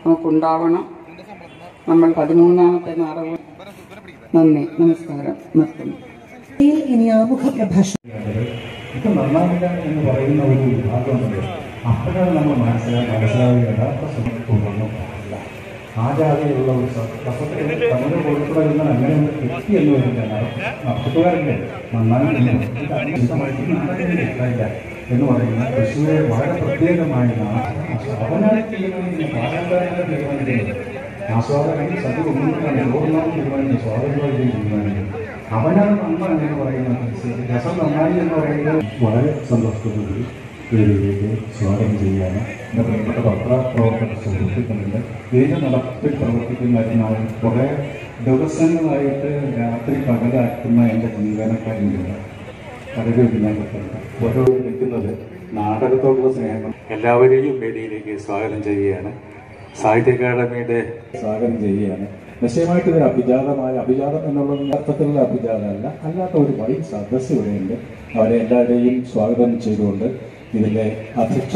നമുക്കുണ്ടാവണം നമ്മൾ പതിമൂന്നാമത്തെ നാടകം നന്ദി നമസ്കാരം നിർത്തുന്നു ഇനി ആമുഖ പ്രഭാഷണം ഇത് നന്നാവില്ല എന്ന് പറയുന്ന ഒരു വിഭാഗമുണ്ട് അപ്പോഴാണ് നമ്മൾ മനസ്സിലാക്കി മനസ്സിലാവുക യഥാർത്ഥ സുഖത്തോടൊന്നും പാടില്ല ആ ജാതിയിലുള്ള ഒരു സത്യത്തിൽ തമിഴ് കൊടുക്കുന്ന അങ്ങനെ ഒന്ന് കിട്ടി എന്ന് വരുന്നത് നടത്തുകാരല്ലേ നന്നായി ഇഷ്ടമായിട്ട് നാടകത്തിൽ ഇഷ്ടമില്ല എന്ന് പറയുന്ന തൃശ്ശൂരെ വളരെ പ്രത്യേകമായ അവനായി തീരുമാനിക്കുന്ന പാരമ്പര്യങ്ങളെ തീരുമാനിക്കുന്നത് ആസ്വാദകൻ സതി ഒന്നിനാണ് ചോറുന്നാൻ തീരുമാനിക്കുന്നത് സ്വാതന്ത്ര്യം തീരുമാനിക്കുന്നത് അവനാണ് നന്നാണ് എന്ന് പറയുന്നത് രസം നന്നായി എന്ന് പറയുന്നത് വളരെ സന്തോഷത്തോടുകൂടി വേദിയിലേക്ക് സ്വാഗതം ചെയ്യാൻ എൻ്റെ പ്രിയപ്പെട്ട പത്രപ്രവർത്തക സുഹൃത്തുക്കളുണ്ട് ഇതിൻ്റെ നടപ്പിൽ പ്രവർത്തിക്കുന്ന കുറേ ദിവസങ്ങളായിട്ട് രാത്രി പകലാക്കുന്ന എൻ്റെ ജീവനക്കാരുണ്ട് പലരും ഇതിനകത്തുണ്ട് ഓരോ നിൽക്കുന്നത് നാടകത്തോടുള്ള സ്നേഹം എല്ലാവരെയും വേദിയിലേക്ക് സ്വാഗതം ചെയ്യുകയാണ് സാഹിത്യ അക്കാദമിയുടെ സ്വാഗതം ചെയ്യുകയാണ് നിശ്ചയമായിട്ട് ഒരു അഭിജാതമായ അഭിജാതം എന്നുള്ള അർത്ഥത്തിലുള്ള അഭിജാതമല്ല അല്ലാത്ത ഒരു വൈ സദസ് ഇവിടെയുണ്ട് അവരെ എല്ലാവരെയും സ്വാഗതം ചെയ്തുകൊണ്ട് ഇതിന്റെ അധ്യക്ഷ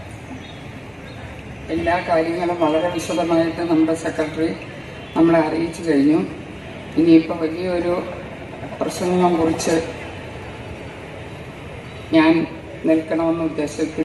എല്ലാ കാര്യങ്ങളും വളരെ വിശദമായിട്ട് നമ്മുടെ സെക്രട്ടറി നമ്മളെ അറിയിച്ചു കഴിഞ്ഞു ഇനിയിപ്പോൾ വലിയൊരു പ്രസംഗം കുറിച്ച് ഞാൻ നിൽക്കണമെന്ന് ഉദ്ദേശിച്ചു